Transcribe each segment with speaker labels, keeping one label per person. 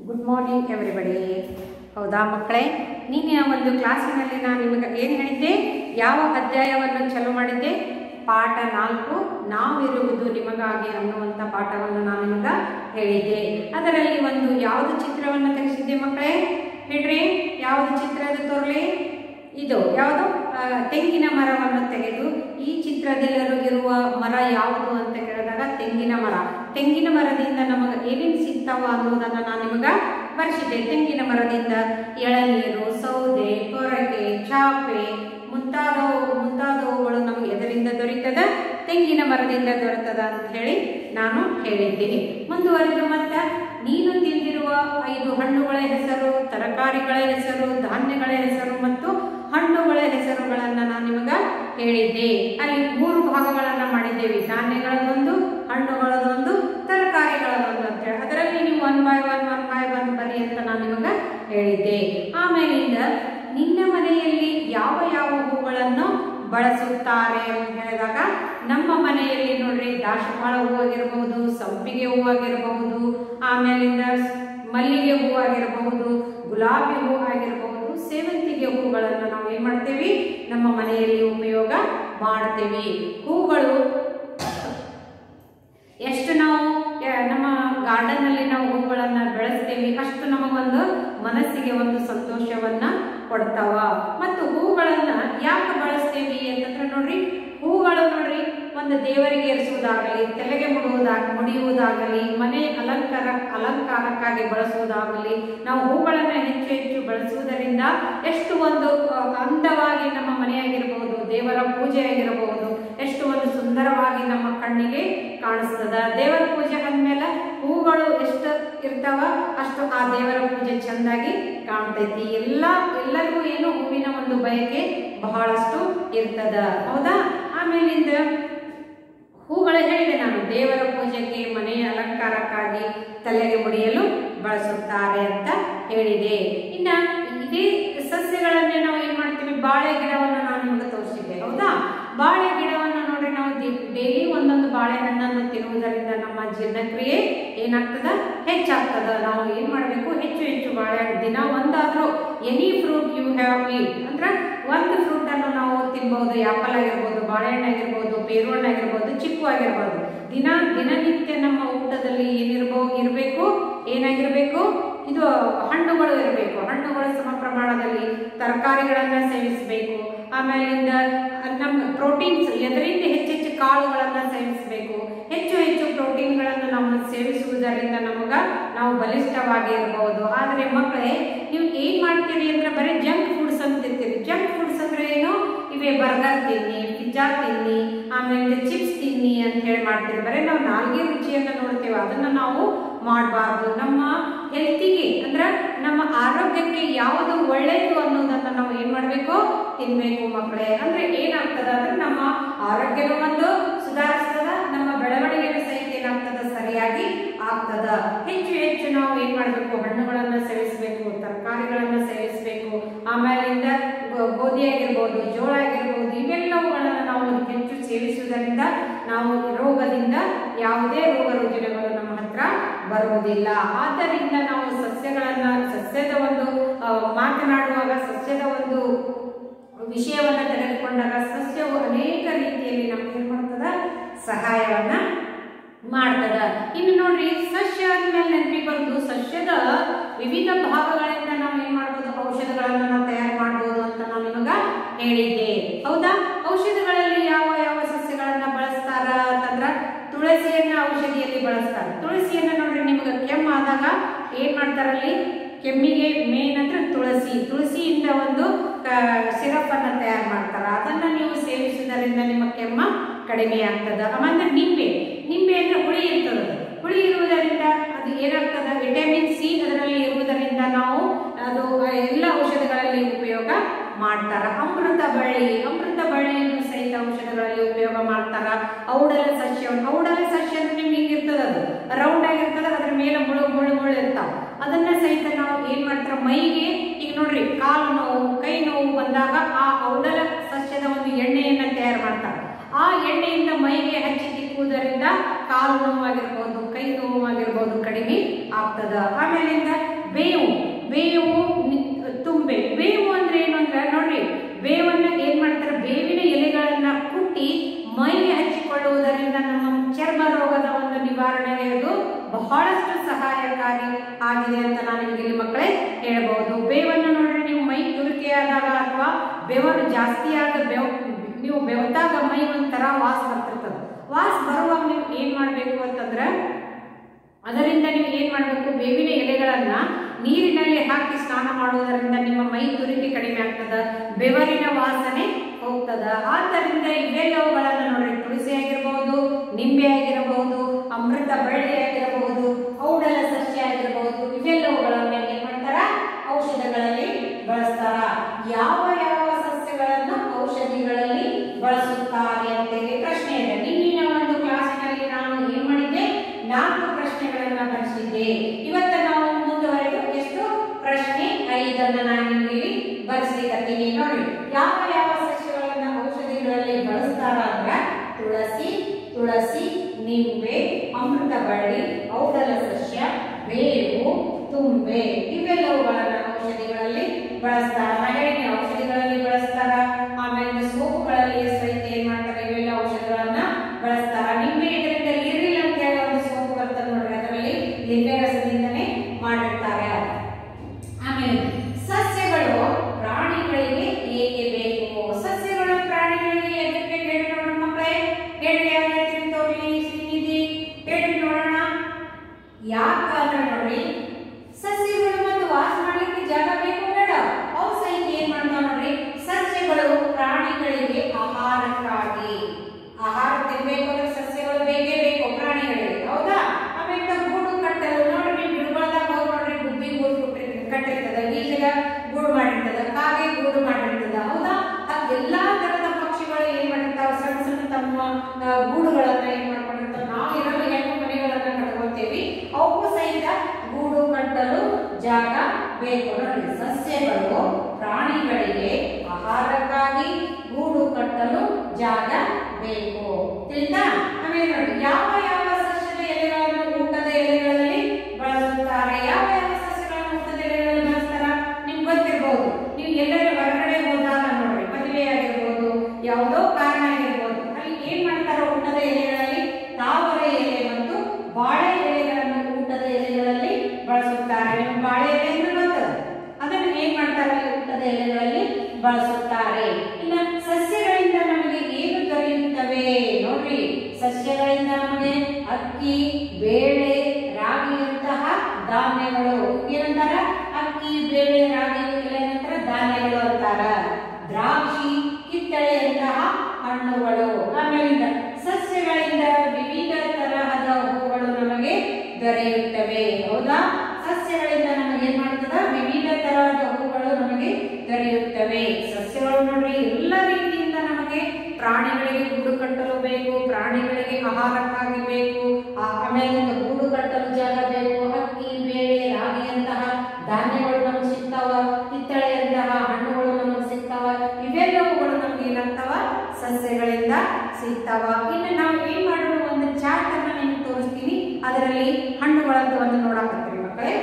Speaker 1: good morning everybody ಹೌದಾ ಮಕ್ಕಳೇ ನಿನ್ನೆ ಒಂದು ಕ್ಲಾಸಿನಲ್ಲಿ ನಾನು ನಿಮಗೆ ಏನು ಹೇಳಿದ್ದೆ ಯಾವ ಅಧ್ಯಾಯವನ್ನು ಚಾಲು ಮಾಡಿದ್ದೆ ಪಾಠ ನಾಲ್ಕು ನಾವಿರುವುದು ನಿಮಗಾಗಿ ಅನ್ನುವಂಥ ಪಾಠವನ್ನು ನಾನು ನಿಮಗೆ ಹೇಳಿದ್ದೆ ಅದರಲ್ಲಿ ಒಂದು ಯಾವುದು ಚಿತ್ರವನ್ನು ತೆಗೆಸಿದ್ದೆ ಮಕ್ಕಳೇ ಹೇಳ್ರಿ ಯಾವುದು ಚಿತ್ರ ಅದು ತೋರಲಿ ಇದು ಯಾವುದು ಆ, ತೆಂಗಿನ ಮರವನ್ನು ತೆಗೆದು ಈ ಚಿತ್ರದಲ್ಲಿರುವ ಇರುವ ಮರ ಯಾವುದು ಅಂತ ಕೇಳಿದಾಗ ತೆಂಗಿನ ಮರ ತೆಂಗಿನ ಮರದಿಂದ ನಮಗೆ ಏನೇನು ಸಿಗ್ತಾವ ಅನ್ನೋದನ್ನು ನಾನು ನಿಮಗೆ ಬರೆಸಿದ್ದೆ ತೆಂಗಿನ ಮರದಿಂದ ಎಳನೀರು ಸೌದೆ ಕೊರಕೆ ಚಾಪೆ ಮುಂತಾದವು ಮುಂತಾದವುಗಳು ನಮಗೆ ಎದರಿಂದ ದೊರೀತದ ತೆಂಗಿನ ಮರದಿಂದ ದೊರೆತದ ಅಂತ ಹೇಳಿ ನಾನು ಹೇಳಿದ್ದೀನಿ ಮುಂದುವರೆದು ಮತ್ತೆ ನೀನು ತಿಂದಿರುವ ಐದು ಹಣ್ಣುಗಳ ಹೆಸರು ತರಕಾರಿಗಳ ಹೆಸರು ಧಾನ್ಯಗಳ ಹೆಸರು ಮತ್ತು ಹಣ್ಣುಗಳ ಹೆಸರುಗಳನ್ನು ನಾನು ನಿಮಗೆ ಹೇಳಿದ್ದೆ ಅಲ್ಲಿ ಮೂರು ಭಾಗಗಳನ್ನು ಮಾಡಿದ್ದೇವೆ ಧಾನ್ಯಗಳದೊಂದು ಹಣ್ಣುಗಳದೊಂದು ತರಕಾರಿಗಳದೊಂದು ಅಂತ ಹೇಳಿ ಅದರಲ್ಲಿ ನೀವು one by one one by one ಬರಿ ಅಂತ ನಾನು ನಿಮಗೆ ಹೇಳಿದ್ದೆ ಆಮೇಲಿಂದ ನಿನ್ನ ಮನೆಯಲ್ಲಿ ಯಾವ ಯಾವ ಹೂಗಳನ್ನು ಬಳಸುತ್ತಾರೆ ಅಂತ ಹೇಳಿದಾಗ ನಮ್ಮ ಮನೆಯಲ್ಲಿ ನೋಡ್ರಿ ದಾಸವಾಳ ಹೂವಾಗಿರಬಹುದು ಸಂಪಿಗೆ ಹೂವಾಗಿರಬಹುದು ಆಮೇಲಿಂದ ಮಲ್ಲಿಗೆ ಹೂವಾಗಿರಬಹುದು ಗುಲಾಬಿ ಹೂ ಆಗಿರಬಹುದು ಸೇವಂತಿಗೆ ಹೂಗಳನ್ನು ನಾವು ಏನ್ ಮಾಡ್ತೇವೆ ನಮ್ಮ ಮನೆಯಲ್ಲಿ ಉಪಯೋಗ ಮಾಡ್ತೇವೆ ಹೂಗಳು ಎಷ್ಟು ನಾವು ಆ, ನಮ್ಮ ಗಾರ್ಡನ್ ಅಲ್ಲಿ ನಾವು ಹೂಗಳನ್ನ ಬೆಳೆಸ್ತೇವೆ ಅಷ್ಟು ನಮಗೊಂದು ಮನಸ್ಸಿಗೆ ಒಂದು ಸಂತೋಷವನ್ನ ಕೊಡ್ತಾವ ಮತ್ತು ಹೂಗಳನ್ನ ಯಾಕೆ ಬಳಸ್ತೇವೆ ಅಂತಂದ್ರೆ ನೋಡ್ರಿ ಹೂಗಳು ನೋಡ್ರಿ ಒಂದು ದೇವರಿಗೆ ಏರಿಸುವುದಾಗಲಿ ತಲೆಗೆ ಮುಡುವುದಾಗ ಮುಡಿಯುವುದಾಗಲಿ ಮನೆ ಅಲಂಕಾರ ಅಲಂಕಾರಕ್ಕಾಗಿ ಬಳಸುವುದಾಗಲಿ ನಾವು ಹೂಗಳನ್ನು ಹೆಚ್ಚು ಹೆಚ್ಚು ಬಳಸುವುದರಿಂದ ಎಷ್ಟು ಒಂದು ಆ, ಅಂದವಾಗಿ ನಮ್ಮ ಮನೆಯಾಗಿರಬಹುದು ದೇವರ ಪೂಜೆ ಆಗಿರಬಹುದು ಎಷ್ಟು ಒಂದು ಸುಂದರವಾಗಿ ನಮ್ಮ ಕಣ್ಣಿಗೆ ಕಾಣಿಸ್ತದ ದೇವರ ಪೂಜೆ ಅಂದ್ಮೇಲೆ ಹೂಗಳು ಎಷ್ಟು ಇರ್ತಾವ ಅಷ್ಟು ಆ ದೇವರ ಪೂಜೆ ಚೆಂದಾಗಿ ಕಾಣ್ತೈತಿ ಎಲ್ಲ ಎಲ್ಲರಿಗೂ ಏನು ಹೂವಿನ ಒಂದು ಬಯಕೆ ಬಹಳಷ್ಟು ಇರ್ತದ ಹೌದಾ ಆಮೇಲಿಂದ ಹೂಗಳು ಹೇಳಿದೆ ನಾನು ದೇವರ ಪೂಜೆಗೆ ಮನೆಯ ಅಲಂಕಾರಕ್ಕಾಗಿ ತಲೆಗೆ ಮುಡಿಯಲು ಬಳಸುತ್ತಾರೆ ಅಂತ ಹೇಳಿದೆ ಇನ್ನ ಇದೇ ಸಸ್ಯಗಳನ್ನೇ ನಾವು ಏನ್ ಮಾಡ್ತೀವಿ ಬಾಳೆ ಗಿಡವನ್ನು ನಾನು ನಿಮಗೆ ತೋರಿಸಿದ್ದೆ ಹೌದಾ ಬಾಳೆ ಗಿಡವನ್ನು ನೋಡ್ರಿ ನಾವು ಡೈಲಿ ಒಂದೊಂದು ಬಾಳೆಹಣ್ಣನ್ನು ತಿನ್ನುವುದರಿಂದ ನಮ್ಮ ಜೀರ್ಣಕ್ರಿಯೆ ಏನಾಗ್ತದ ಹೆಚ್ಚಾಗ್ತದ ನಾವು ಏನ್ ಮಾಡಬೇಕು ಹೆಚ್ಚು ಹೆಚ್ಚು ಬಾಳೆ ದಿನ ಒಂದಾದ್ರೂ any fruit you have eat ಅಂದ್ರೆ ಒಂದು ಫ್ರೂಟ್ ಅನ್ನು ನಾವು ತಿನ್ಬಹುದು ಆಪಲ್ ಆಗಿರ್ಬೋದು ಬಾಳೆಹಣ್ಣು ಆಗಿರ್ಬೋದು ಪೇರುಹಣ್ಣು ಆಗಿರ್ಬೋದು ಚಿಕ್ಕು ಆಗಿರ್ಬೋದು ದಿನ ದಿನನಿತ್ಯ ನಮ್ಮ ಊಟದಲ್ಲಿ ಏನಿರ್ಬೋದು ಇರಬೇಕು ಏನಾಗಿರ್ಬೇಕು ಇದು ಹಣ್ಣುಗಳು ಇರಬೇಕು ಹಣ್ಣುಗಳು ಸಮ ಪ್ರಮಾಣದಲ್ಲಿ ತರಕಾರಿಗಳನ್ನ ಸೇವಿಸಬೇಕು ಆಮೇಲಿಂದ ನಮ್ಮ ಪ್ರೋಟೀನ್ಸ್ ಎದರಿಂದ ಹೆಚ್ಚೆಚ್ಚು ಕಾಳುಗಳನ್ನ ಸೇವಿಸಬೇಕು ಹೆಚ್ಚು ಹೆಚ್ಚು ಪ್ರೋಟೀನ್ಗಳನ್ನು ನಾವು ಸೇವಿಸುವುದರಿಂದ ನಮಗ ನಾವು ಬಲಿಷ್ಠವಾಗಿ ಇರಬಹುದು ಆದರೆ ಮಕ್ಕಳೇ ನೀವು ಏನ್ ಮಾಡ್ತೀರಿ ಅಂದ್ರೆ ಬರೀ ಜಂಕ್ ಫುಡ್ಸ್ ಅಂತ ತಿಂತೀರಿ ಜಂಕ್ ಫುಡ್ಸ್ ಅಂದ್ರೆ ಏನು ಇವೇ ಬರ್ಗರ್ ತಿನ್ನಿ ಪಿಜ್ಜಾ ತಿನ್ನಿ ಆಮೇಲೆ ಚಿಪ್ಸ್ ತಿನ್ನಿ ಅಂತ ಹೇಳಿ ಮಾಡ್ತೀವಿ ಬರೀ ನಾವು ನಾಲ್ಗೆ ರುಚಿಯನ್ನ ನೋಡ್ತೇವೆ ಅದನ್ನ ನಾವು ಮಾಡಬಾರ್ದು ನಮ್ಮ ಹೆಲ್ತಿಗೆ ಅಂದ್ರೆ ನಮ್ಮ ಆರೋಗ್ಯಕ್ಕೆ ಯಾವುದು ಒಳ್ಳೆಯದು ಅನ್ನೋದನ್ನ ನಾವು ಏನ್ ಮಾಡ್ಬೇಕು ತಿನ್ಬೇಕು ಮಕ್ಕಳೇ ಅಂದ್ರೆ ಏನಾಗ್ತದ ಅಂದ್ರೆ ನಮ್ಮ ಆರೋಗ್ಯನೂ ಒಂದು ಸುಧಾರಿಸ್ತದ ನಮ್ಮ ಬೆಳವಣಿಗೆನೂ ಸಹಿತ ಏನಾಗ್ತದ ಸರಿಯಾಗಿ ಆಗ್ತದ ಹೆಚ್ಚು ಹೆಚ್ಚು ನಾವು ಏನ್ ಮಾಡ್ಬೇಕು ಹಣ್ಣುಗಳನ್ನ ಸೇವಿಸಬೇಕು ತರಕಾರಿಗಳನ್ನ ಸೇವಿಸಬೇಕು ಆಮೇಲಿಂದ ಗೋ- ಗೋಧಿ ಆಗಿರ್ಬೋದು ಜೋಳ ಆಗಿರ್ಬೋದು ಇವೆಲ್ಲವುಗಳನ್ನ ನಾವು ಹೆಚ್ಚು ಸೇವಿಸುವುದರಿಂದ ನಾವು ರೋಗದಿಂದ ಯಾವುದೇ ರೋಗ ರುಜಿನಗಳು ನಮ್ಮ ಹತ್ರ ಬರುವುದಿಲ್ಲ ಆದ್ದರಿಂದ ನಾವು ಸಸ್ಯಗಳನ್ನ ಸಸ್ಯದ ಒಂದು ಆ, ಮಾತನಾಡುವಾಗ ಸಸ್ಯದ ಒಂದು ವಿಷಯವನ್ನ ತೆಗೆದುಕೊಂಡಾಗ ಸಸ್ಯವು ಅನೇಕ ರೀತಿಯಲ್ಲಿ ನಮ್ಗೆ ಏನ್ ಮಾಡ್ತದ ಸಹಾಯವನ್ನ ಮಾಡ್ತದ ಇನ್ನು ನೋಡ್ರಿ ಸಸ್ಯ ಅಂದ್ಮೇಲೆ ನೆನಪಿಗೆ ಬರುದು ಸಸ್ಯದ ವಿವಿಧ ಭಾಗಗಳಿಂದ ನಾವು ಏನ್ ಮಾಡ್ಬೋದು ಔಷಧಗಳನ್ನ ನಾವು ತಯಾರು ಮಾಡ್ಬೋದು ಅಂತ ನಾನು ನಿಮಗ ಹೇಳಿದ್ದೆ ಹೌದಾ ಔಷಧಗಳಲ್ಲಿ ಯಾವ ಯಾವ ಸಸ್ಯಗಳನ್ನ ಬಳಸ್ತಾರ ಅಂತಂದ್ರ ತುಳಸಿಯನ್ನ ಔಷಧಿಯಲ್ಲಿ ಬಳಸ್ತಾರೆ ತುಳಸಿಯನ್ನ ನೋಡ್ರಿ ನಿಮ್ಗೆ ಕೆಮ್ಮಾದಾಗ ಏನ್ ಮಾಡ್ತಾರಲ್ಲಿ ಕೆಮ್ಮಿಗೆ ಮೇನ್ ಅಂದ್ರೆ ತುಳಸಿ ತುಳಸಿಯಿಂದ ಒಂದು ಸಿರಪ್ ಅನ್ನ ತಯಾರು ಮಾಡ್ತಾರ ಅದನ್ನ ನೀವು ಸೇವಿಸುವುದರಿಂದ ನಿಮ್ಮ ಕೆಮ್ಮ ಕಡಿಮೆ ಆಗ್ತದ ಆಮೇಲೆ ನಿಂಬೆ ನಿಂಬೆ ಅಂದ್ರೆ ಹುಳಿ ಇರ್ತದ ಹುಳಿ ಇರುವುದರಿಂದ ಅದು ಏನಾಗ್ತದ ವಿಟಮಿನ್ ಸಿ ಅದರಲ್ಲಿ ಇರುವುದರಿಂದ ನಾವು ಅದು ಎಲ್ಲ ಔಷಧಗಳಲ್ಲಿ ಉಪಯೋಗ ಮಾಡ್ತಾರ ಅಮೃತ ಬಳ್ಳಿ ಅಮೃತ ಬಳ್ಳಿಯನ್ನು ಸಹಿತ ಔಷಧಗಳಲ್ಲಿ ಉಪಯೋಗ ಮಾಡ್ತಾರ ಔಡಲ ಸಸ್ಯ ಔಡಲ ಸಸ್ಯ ಅಂದ್ರೆ ನಿಮ್ಗೆ ಹಿಂಗಿರ್ತದ ಅದು ರೌಂಡ್ ಆಗಿರ್ತದ ಅದ್ರ ಮೇಲೆ ಮುಳು ಮುಳು ಮುಳು ಇರ್ತಾವ ಅದನ್ನ ಸಹಿತ ನಾವು ಏನ್ ಮಾಡ್ತಾರ ಮೈಗೆ ಈಗ ನೋಡ್ರಿ ಕಾಲು ನೋವು ಕೈ ನೋವು ಬಂದಾಗ ಆ ಔಡಲ ಸಸ್ಯದ ಒಂದು ಎಣ್ಣೆಯನ್ನ ತಯಾರು ಮಾಡ್ತಾರೆ ಆ ಎಣ್ಣೆಯಿಂದ ಮೈಗೆ ಹಚ್ಚಿ ತಿಕ್ಕುವುದರಿಂದ ಕಾಲು ನೋವಾಗಿರ್ಬೋದು ಕೈ ನೋವಾಗಿರ್ಬೋದು ಕಡಿಮೆ ಆಗ್ತದ ಆಮೇಲಿಂದ ನಿವಾರಣೆಗೆ ಇದು ಬಹಳಷ್ಟು ಸಹಾಯಕಾರಿ ಆಗಿದೆ ಅಂತ ನಾನು ನಿಮಗೆ ಇಲ್ಲಿ ಮಕ್ಕಳೇ ಹೇಳ್ಬಹುದು ಬೇವನ್ನು ನೋಡ್ರಿ ನೀವು ಮೈ ತುರಿಕೆಯಾದಾಗ ಅಥವಾ ಬೆವರು ಜಾಸ್ತಿ ಆದ ಬೆವ್ ನೀವು ಬೆವತಾಗ ಮೈ ಒಂಥರ ವಾಸ ಬರ್ತಿರ್ತದೆ ವಾಸ ಬರುವಾಗ ನೀವು ಏನ್ ಮಾಡ್ಬೇಕು ಅಂತಂದ್ರೆ ಅದರಿಂದ ನೀವು ಏನ್ ಮಾಡಬೇಕು ಬೇವಿನ ಎಲೆಗಳನ್ನ ನೀರಿನಲ್ಲಿ ಹಾಕಿ ಸ್ನಾನ ಮಾಡುವುದರಿಂದ ನಿಮ್ಮ ಮೈ ತುರಿಕೆ ಕಡಿಮೆ ಆಗ್ತದ ಬೆವರಿನ ವಾಸನೆ ಹೋಗ್ತದ ಆದ್ದರಿಂದ ಇವೆಲ್ಲವುಗಳನ್ನ ನೋಡ್ರಿ ತುಳಸಿ ಆಗಿರಬಹುದು ನಿಂಬೆ ಆಗಿರಬಹುದು ಅಮೃತ ಬಳ್ಳಿ ಆಗಿರಬಹುದು ಔಡಲ ಸಸ್ಯ ಆಗಿರಬಹುದು ಇವೆಲ್ಲವುಗಳನ್ನ ಏನ್ ಮಾಡ್ತಾರ ಔಷಧಗಳಲ್ಲಿ ಬಳಸ್ತಾರ ಯಾವ ಯಾವ ಸಸ್ಯಗಳನ್ನು ಔಷಧಿಗಳಲ್ಲಿ ಬಳಸುತ್ತಾರೆ ಅಂತೇಳಿ ಪ್ರಶ್ನೆ ಇದೆ ನಿನ್ನಿನ ಒಂದು ಕ್ಲಾಸಿನಲ್ಲಿ ನಾನು ಏನ್ ಮಾಡಿದ್ದೆ ನಾಲ್ಕು ಪ್ರಶ್ನೆಗಳನ್ನ ಬರೆಸಿದ್ದೆ ಇವತ್ತು ನಾವು ಮುಂದುವರೆದು ಎಷ್ಟು ಪ್ರಶ್ನೆ ಐದನ್ನ ನಾನು ನಿಮಗೆ ಇಲ್ಲಿ ಬರ್ಸ್ಲಿಕತ್ತೀನಿ ನೋಡಿ ಯಾವ ಯಾವ ಸಸ್ಯಗಳನ್ನ ಔಷಧಿಗಳಲ್ಲಿ ಬಳಸ್ತಾರ ಅಂದ್ರ ತುಳಸಿ ತುಳಸಿ ನಿಂಬೆ ಅಮೃತ ಬಳ್ಳಿ ಔಡಲ ಸಸ್ಯ ಬೇವು ತುಂಬೆ ಇವೆಲ್ಲವುಗಳನ್ನ ಔಷಧಿಗಳಲ್ಲಿ ಬಳಸ್ತಾರ ಮಹಿಳೆಯ ಔಷಧಿಗಳಲ್ಲಿ ಬಳಸ್ತಾರ ಆಮೇಲೆ ಸೋಪುಗಳಲ್ಲಿ ಸಹಿತ ಏನ್ ಮಾಡ್ತಾರೆ ಇವೆಲ್ಲ ಔಷಧಿಗಳನ್ನ ಬಳಸ್ತಾರ ನಿಂಬೆ ಇದರಿಂದ ಇರಿಲ್ ಅಂತ ಹೇಳಿ ಒಂದು ಸೋಪು ಬರ್ತದೆ ನೋಡ್ರಿ ಅದರಲ್ಲಿ ಲಿಂಬೆ ರಸದಿಂದನೇ ಮಾಡಿರ್ತಾರೆ ಆಮೇಲೆ ಸಸ್ಯಗಳು ಪ್ರಾಣಿಗಳಿಗೆ ಏಕೆ ಬೇಕು ಸಸ್ಯಗಳು ಪ್ರಾಣಿಗಳಿಗೆ ಎದಕ್ಕೆ ಹೇಳಿ ನೋಡೋಣ ಮಕ್ಕಳೇ ಹೇಳಿ ಯಾವ ರೀತಿ ತೋರ್ಲಿ ಶ್ರೀನಿಧಿ ಹೇಳಿ ನೋಡೋಣ ಯಾಕಂದ್ರೆ ನೋಡ್ರಿ ಸಸ್ಯಗಳು ಮತ್ತು ವಾಸ ಮಾಡ್ಲಿಕ್ಕೆ ಜಾಗ ಬೇಕು ಬೇಡ ಅವು ಸಹಿತ ಏನ್ ಮಾಡ್ತಾವ ನೋಡ್ರಿ ಸಸ್ಯಗಳು ಪ್ರಾಣಿಗಳಿಗೆ ಆಹಾರಕ್ಕಾಗಿ ಆಹಾರ ತಿನ್ಬೇಕು ಅಂದ್ರೆ ಸಸ್ಯಗಳು ಬೇಕೇ ಬೇಕು ಪ್ರಾಣಿಗಳಿಗೆ ಹೌದಾ ಆಮೇಲೆ ಗೂಡು ಕಟ್ಟಲು ನೋಡ್ರಿ ಗಿಡಗಳದಾಗ ಹೋಗಿ ನೋಡ್ರಿ ಗುಬ್ಬಿ ಗೂಡು ಕೊಟ್ಟಿರ್ತದೆ ಕಟ್ಟಿರ್ತದ ಗೀಜಗ ಗೂಡು ಮಾಡಿರ್ತದ ಕಾಗೆ ಗೂಡು ಮಾಡಿರ್ತದ ಹೌದಾ ಅದ್ ಎಲ್ಲಾ ತರದ ಪಕ್ಷಿಗಳು ಏನ್ ಮಾಡಿರ್ತಾವ ಸಣ್ಣ ಸಣ್ಣ ತಮ್ಮ ಆ, ಗೂಡುಗಳನ್ನ ಏನ್ ಮಾಡ್ಕೊಂಡಿರ್ತಾವ ನಾವು ಇರಲು ಹೆಣ್ಣು ಮನೆಗಳನ್ನ ಕಟ್ಕೊಳ್ತೇವಿ ಅವಕ್ಕೂ ಸಹಿತ ಗೂಡು ಕಟ್ಟಲು ಜಾಗ ಬೇಕು ನೋಡಿ ಸಸ್ಯಗಳು ಪ್ರಾಣಿಗಳಿಗೆ ಆಹಾರಕ್ಕಾಗಿ ಗೂಡು ಕಟ್ಟಲು ಜಾಗ ಬೇಕು ತಿಳಿತಾ ಆಮೇಲೆ ನೋಡಿ ಯಾವ ಯಾವ ಸಸ್ಯದ ಎಲೆಗಳನ್ನು ಊಟದ ಎಲೆಗಳಲ್ಲಿ ಬಳಸುತ್ತಾರೆ ಯಾವ ಯಾವ ಸಸ್ಯಗಳನ್ನು ಊಟದ ಎಲೆಗಳಲ್ಲಿ ಬಳಸ್ತಾರ ನಿಮ್ಗೆ ಗೊತ್ತಿರ್ಬೋದು ನೀವು ಎಲ್ಲರೂ ಹೊರಗಡೆ ಹೋದಾಗ ನೋಡ್ರಿ ಮದುವೆ ಆಗಿರ್ಬೋದು ಯಾವುದೋ ಕಾರಣ ಆಗಿರ್ಬೋದು ಅಲ್ಲಿ ಏನ್ ಮಾಡ್ತಾರ ಊಟದ ಎಲೆಗಳಲ್ಲಿ ತಾವರೆ ಎಲೆ ಮತ್ತು ಬಾಳೆ ಎಲೆಗಳನ್ನು ಊಟದ ಎಲೆಗಳಲ್ಲಿ ಬಳಸುತ್ತಾರೆ ನಿಮ್ಗೆ ಬಾಳೆ ಎಲೆ ಅಂದ್ರೆ ಗೊತ್ತದ ಅದನ್ನು ಏನ್ ಮಾಡ್ತಾರೆ ಅಲ್ಲಿ ಊಟದ ಎಲೆಗಳಲ್ಲಿ ಬಳಸುತ್ತಾರೆ ಇನ್ನ ಸಸ್ಯಗಳಿಂದ ನಮಗೆ ಏನು ದೊರೆಯುತ್ತವೆ ನೋಡ್ರಿ ಸಸ್ಯಗಳಿಂದ ನಮಗೆ ಅಕ್ಕಿ ಬೇಳೆ ರಾಗಿಯಂತಹ ಧಾನ್ಯಗಳು ಏನಂತಾರ ಅಕ್ಕಿ ಬೇಳೆ ರಾಗಿ ಇವೆಲ್ಲ ಏನಂತಾರ ಧಾನ್ಯಗಳು ಅಂತಾರ ದ್ರಾಕ್ಷಿ ಕಿತ್ತಳೆಯಂತಹ ಹಣ್ಣುಗಳು ಆಮೇಲಿಂದ ಸಸ್ಯಗಳಿಂದ ವಿವಿಧ ತರಹದ ಹೂಗಳು ನಮಗೆ ದೊರೆಯುತ್ತವೆ ಹೌದಾ ಸಸ್ಯಗಳಿಂದ ನಮಗೆ ಏನ್ ಮಾಡ್ತದ ವಿವಿಧ ತರಹದ ಹೂಗಳು ನಮಗೆ ದೊರೆಯುತ್ತವೆ ಸಸ್ಯಗಳು ನೋಡ್ರಿ ಎಲ್ಲ ರೀತಿಯಿಂದ ನಮಗೆ ಪ್ರಾಣಿಗಳಿಗೆ ಗೂಡು ಕಟ್ಟಲು ಬೇಕು ಪ್ರಾಣಿಗಳಿಗೆ ಆಹಾರಕ್ಕಾಗಿ ಬೇಕು ಆ- ಆಮೇಲೆ ಗೂಡು ಕಟ್ಟಲು ಜಾಗ ಬೇಕು ಅಕ್ಕಿ ಬೇಳೆ ರಾಗಿಯಂತಹ ಧಾನ್ಯಗಳು ನಮ್ಗೆ ಸಿಗ್ತಾವ ಕಿತ್ತಳೆಯಂತಹ ಹಣ್ಣುಗಳು ನಮಗೆ ಸಿಗ್ತಾವ ಇವೆಲ್ಲವುಗಳು ನಮ್ಗೆ ಏನಾಗ್ತಾವ ಸಸ್ಯಗಳಿಂದ ಸಿಗ್ತಾವ ಇನ್ನು ನಾವು ಏನ್ ಮಾಡೋದು ಒಂದು ಚಾರ್ಟ್ ಅನ್ನ ನಿಮ್ಗೆ ತೋರಿಸ್ತೀನಿ ಅದರಲ್ಲಿ ಹಣ್ಣುಗಳದ್ದು ಒಂದು ನೋಡಾಕತ್ತೀವಿ ಮಕ್ಕಳೇ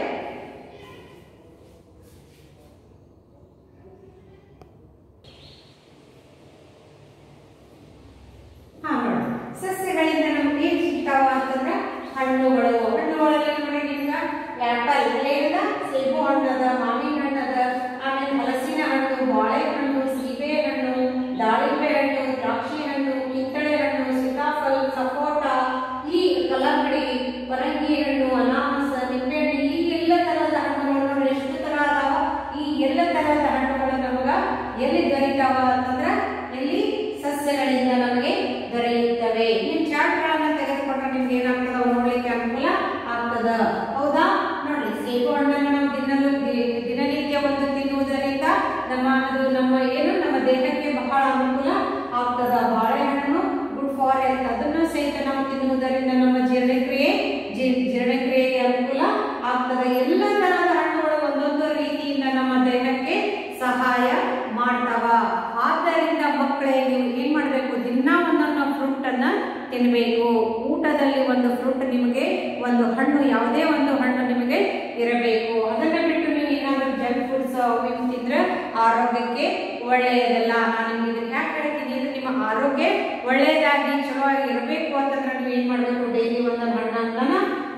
Speaker 1: ಹಾ ನೋಡಿ ಸಸ್ಯಗಳಿಂದ ನಮ್ಗೆ ಏನ್ ಸಿಗ್ತಾವ ಅಂತಂದ್ರೆ ಹಣ್ಣುಗಳು ಹಣ್ಣುಗಳಲ್ಲಿ ನೋಡಿ ನಿಮ್ಗ ಆಪಲ್ ಏನಿದ ಸೇಬು ಹಣ್ಣದ ಮಾವಿನ ಹಣ್ಣದ ಆಮೇಲೆ ಹಲಸಿನ ಹಣ್ಣು ಬಾಳೆಹಣ್ಣು ಸೀಬೆ ಹಣ್ಣು ದಾಳಿಂಬೆ ಹಣ್ಣು ದ್ರಾಕ್ಷಿ ಹಣ್ಣು ಕಿತ್ತಳೆ ಹಣ್ಣು ಸೀತಾಫಲ ಸಪೋಟ ಈ ಕಲ್ಲಂಗಡಿ ಪರಂಗಿ ಹಣ್ಣು ಅನಾನಸ ನಿಂಬೆ ಹಣ್ಣು ಈ ಎಲ್ಲ ತರಹದ ಹಣ್ಣುಗಳು ನೋಡಿ ಎಷ್ಟು ತರ ಅದಾವ ಈ ಎಲ್ಲ ತರಹದ ಹಣ್ಣುಗಳು ನಮಗ ಎಲ್ಲಿ ದೊರೀತಾವ ಅಂತಂದ್ರ ಎಲ್ಲಿ ಸಸ್ಯಗಳಿಂದ ನಮಗೆ ದೊರೆಯುತ್ತವೆ ನಿಮ್ ಚಾರ್ಟ್ಗಳನ್ನ ತೆಗೆದುಕೊಂಡ್ರೆ ನಿಮ್ಗೆ ಏನಾಗ್ತದ ಅವು ನೋಡ್ಲಿಕ್ಕೆ ಅನುಕೂಲ ಆಗ್ತದ ಹೌದಾ ನೋಡಿ ಸೇಬು ಹಣ್ಣನ್ನ ನಾವು ದಿನಲು ದಿ- ದಿನನಿತ್ಯ ಒಂದು ತಿನ್ನುವುದರಿಂದ ನಮ್ಮ ಅದು ನಮ್ಮ ಏನು ನಮ್ಮ ದೇಹಕ್ಕೆ ಬಹಳ ಅನುಕೂಲ ಆಗ್ತದ ಬಾಳೆಹಣ್ಣು ಗುಡ್ ಫಾರ್ ಹೆಲ್ತ್ ಅದನ್ನು ಸಹಿತ ನಾವು ತಿನ್ನುವುದರಿಂದ ನಮ್ಮ ಜೀರ್ಣಕ್ರಿಯೆ ಜೀ- ಜೀರ್ಣಕ್ರಿಯೆಗೆ ಅನುಕೂಲ ಆಗ್ತದೆ ಎಲ್ಲ ತರಹದ ಹಣ್ಣುಗಳು ಒಂದೊಂದು ರೀತಿಯಿಂದ ನಮ್ಮ ದೇಹಕ್ಕೆ ಸಹಾಯ ಮಾಡ್ತಾವ ಆದ್ದರಿಂದ ಮಕ್ಕಳೇ ನೀವು ಏನ್ ಮಾಡ್ಬೇಕು ದಿನ ಒಂದೊಂದು ಫ್ರೂಟ್ ಅನ್ನ ತಿನ್ಬೇಕು ಊಟದಲ್ಲಿ ಒಂದು ಫ್ರೂಟ್ ನಿಮಗೆ ಒಂದು ಹಣ್ಣು ಯಾವುದೇ ಒಂದು ಹಣ್ಣು ನಿಮಗೆ ಇರಬೇಕು ಅದನ್ನ ಬಿಟ್ಟು ನೀವು ಏನಾದ್ರೂ ಜಂಕ್ ಫುಡ್ಸ್ ಅವು ತಿಂದ್ರೆ ಆರೋಗ್ಯಕ್ಕೆ ಒಳ್ಳೆಯದಲ್ಲ ನಾನು ನಿಮ್ಗೆ ಇದನ್ನ ಯಾಕೆ ಹೇಳ್ತೀನಿ ಅಂದ್ರೆ ನಿಮ್ಮ ಆರೋಗ್ಯ ಒಳ್ಳೆಯದಾಗಿ ಚಲೋವಾಗಿ ಇರಬೇಕು ಅಂತಂದ್ರೆ ನೀವು ಏನ್ ಮಾಡ್ಬೇಕು ಡೈಲಿ ಒಂದೊಂದು ಹಣ್ಣನ್ನ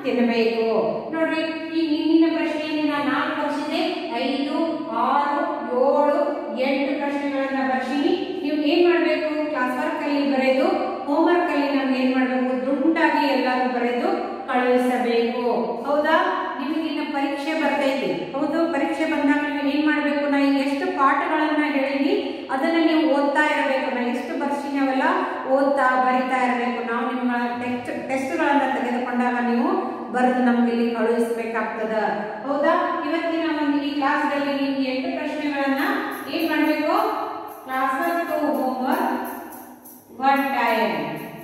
Speaker 1: ತಿನ್ನಬೇಕು ನೋಡ್ರಿ ಈ ಹಿಂದಿನ ಪ್ರಶ್ನೆಯಲ್ಲಿ ನಾನು ನಾಲ್ಕು ಬರ್ಸಿದೆ ಐದು ಆರು ಏಳು ಎಂಟು ಪ್ರಶ್ನೆಗಳನ್ನ ಬರ್ಸೀನಿ ನೀವು ಏನ್ ಮಾಡ್ಬೇಕು ಕ್ಲಾಸ್ ವರ್ಕ್ ಅಲ್ಲಿ ಬರೆದು ಹೋಮ್ವರ್ಕ್ ಅಲ್ಲಿ ನಮ್ಗೆ ಏನ್ ಮಾಡ್ಬೇಕು ದುಂಡಾಗಿ ಎಲ್ಲರೂ ಬರೆದು ಕಳುಹಿಸಬೇಕು ಹೌದಾ ನಿಮಗೆ ಇನ್ನು ಪರೀಕ್ಷೆ ಬರ್ತೈತಿ ಹೌದು ಪರೀಕ್ಷೆ ಬಂದಾಗ ನೀವು ಏನ್ ಮಾಡ್ಬೇಕು ನಾ ಈಗ ಎಷ್ಟು ಪಾಠಗಳನ್ನ ಹೇಳಿನಿ ಅದನ್ನ ನೀವು ಓದ್ತಾ ಇರಬೇಕು ನಾ ಎಷ್ಟು ಬರ್ಸಿನಿ ಅವೆಲ್ಲ ಓದ್ತಾ ಬರಿತಾ ಇರಬೇಕು ನಾವು ನಿಮ್ಮ ಟೆಸ್ಟ್ ಟೆಸ್ಟ್ಗಳನ್ನ ತೆಗೆದುಕೊಂಡಾಗ ನೀವು ಬರೆದು ನಮ್ಗೆ ಇಲ್ಲಿ ಕಳುಹಿಸ್ಬೇಕಾಗ್ತದ ಹೌದಾ ಇವತ್ತಿನ ಒಂದು ಈ ಕ್ಲಾಸ್ದಲ್ಲಿ ನೀವು ಎಂಟು ಪ್ರಶ್ನೆಗಳನ್ನ ಏನ್ ಮಾಡ್ಬೇಕು class work to homework one time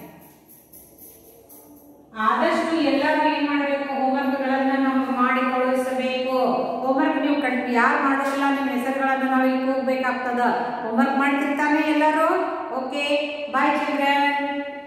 Speaker 1: ಆದಷ್ಟು ಎಲ್ಲರೂ ಏನ್ ಮಾಡಬೇಕು ಹೋಮ್ವರ್ಕ್ ಗಳನ್ನ ನಾವು ಮಾಡಿ ಕಳುಹಿಸಬೇಕು ಹೋಮ್ವರ್ಕ್ ನೀವು ಕಣ್ ಯಾರು ಮಾಡೋದಿಲ್ಲ ನಿಮ್ಮ ಹೆಸರುಗಳನ್ನ ನಾವು ಇಲ್ಲಿ ಹೋಗ್ಬೇಕಾಗ್ತದ ಹೋಮ್ವರ್ಕ್ ಮಾಡ್ತಿರ್ತಾನೆ ಎಲ್ಲರೂ ಓಕೆ ಬಾಯ್ ಚಿಲ್ಡ್ರನ್